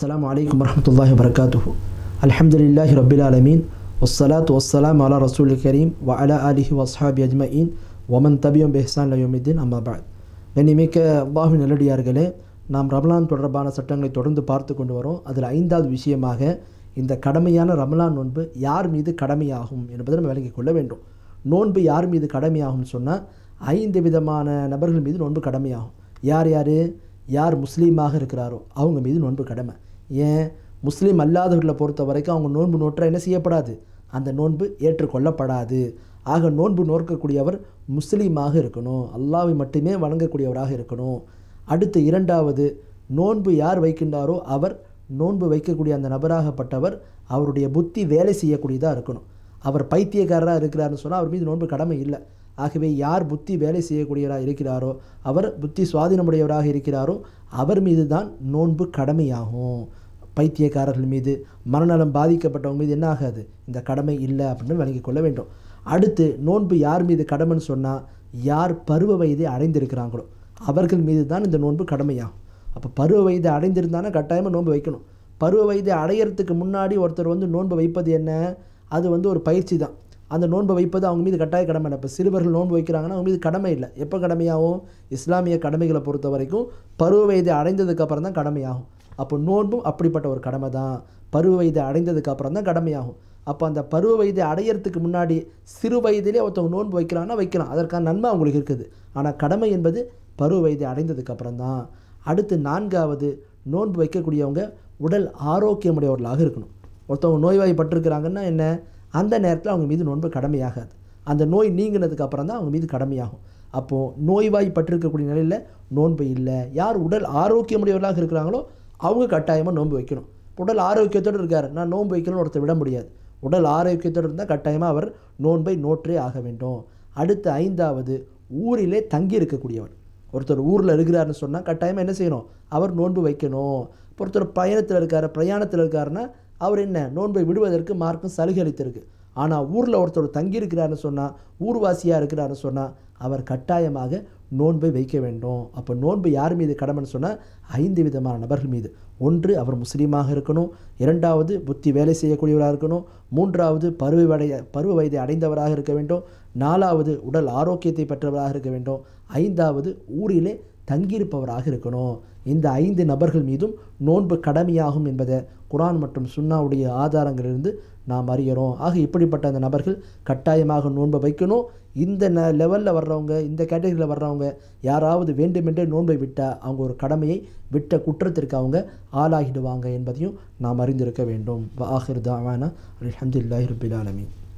السلام عليكم ورحمة الله وبركاته الحمد لله رب العالمين والصلاة والسلام على رسول الكريم وعلى آله وأصحابه أجمعين ومن تبعهم بإحسان إلى يوم الدين أما بعد கண்ணிமிக்க அல்லாஹின் நல்லடியார்களே நாம் ரமலான் தொடர்பான சட்டங்களை தொடர்ந்து பார்த்து கொண்டு வரோம் அதில் ஐந்தாவது விஷயமாக இந்த கடமையான ரமலான் நோன்பு யார் மீது கடமையாகும் என்பதை நம்ம விளங்கிக் கொள்ள வேண்டும் நோன்பு யார் மீது கடமையாகும்னு சொன்னால் ஐந்து விதமான நபர்கள் மீது நோன்பு கடமையாகும் யார் யார் யார் முஸ்லீமாக இருக்கிறாரோ அவங்க மீது நோன்பு கடமை ஏன் முஸ்லீம் அல்லாதவர்களை பொறுத்த வரைக்கும் அவங்க நோன்பு நோற்ற என்ன செய்யப்படாது அந்த நோன்பு ஏற்றுக்கொள்ளப்படாது ஆக நோன்பு நோற்கக்கூடியவர் முஸ்லீமாக இருக்கணும் அல்லாவை மட்டுமே வணங்கக்கூடியவராக இருக்கணும் அடுத்து இரண்டாவது நோன்பு யார் வைக்கின்றாரோ அவர் நோன்பு வைக்கக்கூடிய அந்த நபராகப்பட்டவர் அவருடைய புத்தி வேலை செய்யக்கூடியதாக இருக்கணும் அவர் பைத்தியக்காரராக இருக்கிறாருன்னு சொன்னால் அவர் மீது நோன்பு கடமை இல்லை ஆகவே யார் புத்தி வேலை செய்யக்கூடியவராக இருக்கிறாரோ அவர் புத்தி சுவாதீனமுடையவராக இருக்கிறாரோ அவர் மீது தான் நோன்பு கடமையாகும் பைத்தியக்காரர்கள் மீது மனநலம் பாதிக்கப்பட்டவங்க மீது என்ன ஆகாது இந்த கடமை இல்லை அப்படின்னு விளங்கிக் கொள்ள வேண்டும் அடுத்து நோன்பு யார் மீது கடமைன்னு சொன்னால் யார் பருவ வயதை அடைந்திருக்கிறாங்களோ அவர்கள் மீது தான் இந்த நோன்பு கடமையாகும் அப்போ பருவ வயதை அடைந்திருந்தானே கட்டாயமாக நோன்பு வைக்கணும் பருவ வயதை அடையிறதுக்கு முன்னாடி ஒருத்தர் வந்து நோன்பு வைப்பது என்ன அது வந்து ஒரு பயிற்சி தான் அந்த நோன்பை வைப்பது அவங்க மீது கட்டாய கடமை இல்லை இப்போ சிறுவர்கள் நோன்பு வைக்கிறாங்கன்னா அவங்க மீது கடமை இல்லை எப்போ கடமையாகும் இஸ்லாமிய கடமைகளை பொறுத்த வரைக்கும் பருவ வயதை அடைந்ததுக்கு அப்புறம் தான் கடமையாகும் அப்போ நோன்பும் அப்படிப்பட்ட ஒரு கடமை தான் பருவ வயதை அடைந்ததுக்கு அப்புறம் தான் கடமையாகும் அப்போ அந்த பருவ வயதை அடையிறதுக்கு முன்னாடி சிறு வயதிலே ஒருத்தவங்க நோன்பு வைக்கிறாங்கன்னா வைக்கலாம் அதற்கான நன்மை அவங்களுக்கு இருக்குது ஆனால் கடமை என்பது பருவ வயதை அடைந்ததுக்கு அப்புறம் தான் அடுத்து நான்காவது நோன்பு வைக்கக்கூடியவங்க உடல் ஆரோக்கியமுடையவர்களாக இருக்கணும் ஒருத்தவங்க நோய்வாய்ப்பட்டிருக்கிறாங்கன்னா என்ன அந்த நேரத்தில் அவங்க மீது நோன்பு கடமையாகாது அந்த நோய் நீங்கினதுக்கு அப்புறம் தான் அவங்க மீது கடமையாகும் அப்போது நோய்வாய்ப்பட்டிருக்கக்கூடிய நிலையில் நோன்பு இல்லை யார் உடல் ஆரோக்கியமுடையவர்களாக இருக்கிறாங்களோ அவங்க கட்டாயமாக நோன்பு வைக்கணும் உடல் ஆரோக்கியத்தோடு இருக்கார் நான் நோன்பு வைக்கணும்னு ஒருத்தர் விட முடியாது உடல் ஆரோக்கியத்தோடு இருந்தால் கட்டாயமாக அவர் நோன்பை நோற்றே ஆக வேண்டும் அடுத்து ஐந்தாவது ஊரிலே தங்கி இருக்கக்கூடியவர் ஒருத்தர் ஊரில் இருக்கிறாருன்னு சொன்னால் கட்டாயமாக என்ன செய்யணும் அவர் நோன்பு வைக்கணும் ஒருத்தர் பயணத்தில் இருக்கார் பிரயாணத்தில் இருக்காருன்னா அவர் என்ன நோன்பை விடுவதற்கு மார்க்கம் சலுகை அளித்திருக்கு ஆனால் ஊரில் ஒருத்தர் தங்கியிருக்கிறாருன்னு சொன்னால் ஊர்வாசியாக இருக்கிறாருன்னு சொன்னால் அவர் கட்டாயமாக நோன்பை வைக்க வேண்டும் அப்போ நோன்பு யார் மீது கடமைன்னு சொன்னால் ஐந்து விதமான நபர்கள் மீது ஒன்று அவர் முஸ்லீமாக இருக்கணும் இரண்டாவது புத்தி வேலை செய்யக்கூடியவராக இருக்கணும் மூன்றாவது பருவ வடைய பருவ வயதை அடைந்தவராக இருக்க வேண்டும் நாலாவது உடல் ஆரோக்கியத்தை பெற்றவராக இருக்க வேண்டும் ஐந்தாவது ஊரிலே தங்கியிருப்பவராக இருக்கணும் இந்த ஐந்து நபர்கள் மீதும் நோன்பு கடமையாகும் என்பதை குரான் மற்றும் சுன்னாவுடைய ஆதாரங்களிலிருந்து நாம் அறிகிறோம் ஆக இப்படிப்பட்ட அந்த நபர்கள் கட்டாயமாக நோன்பை வைக்கணும் இந்த ந லெவலில் வர்றவங்க இந்த கேட்டகரியில் வர்றவங்க யாராவது வேண்டுமென்றே நோன்பை விட்டால் அவங்க ஒரு கடமையை விட்ட குற்றத்திற்கு அவங்க ஆளாகிடுவாங்க என்பதையும் நாம் அறிந்திருக்க வேண்டும் ஆஹிர் தாவானா அலமதுல்லாஹி ரபில் ஆலமீன்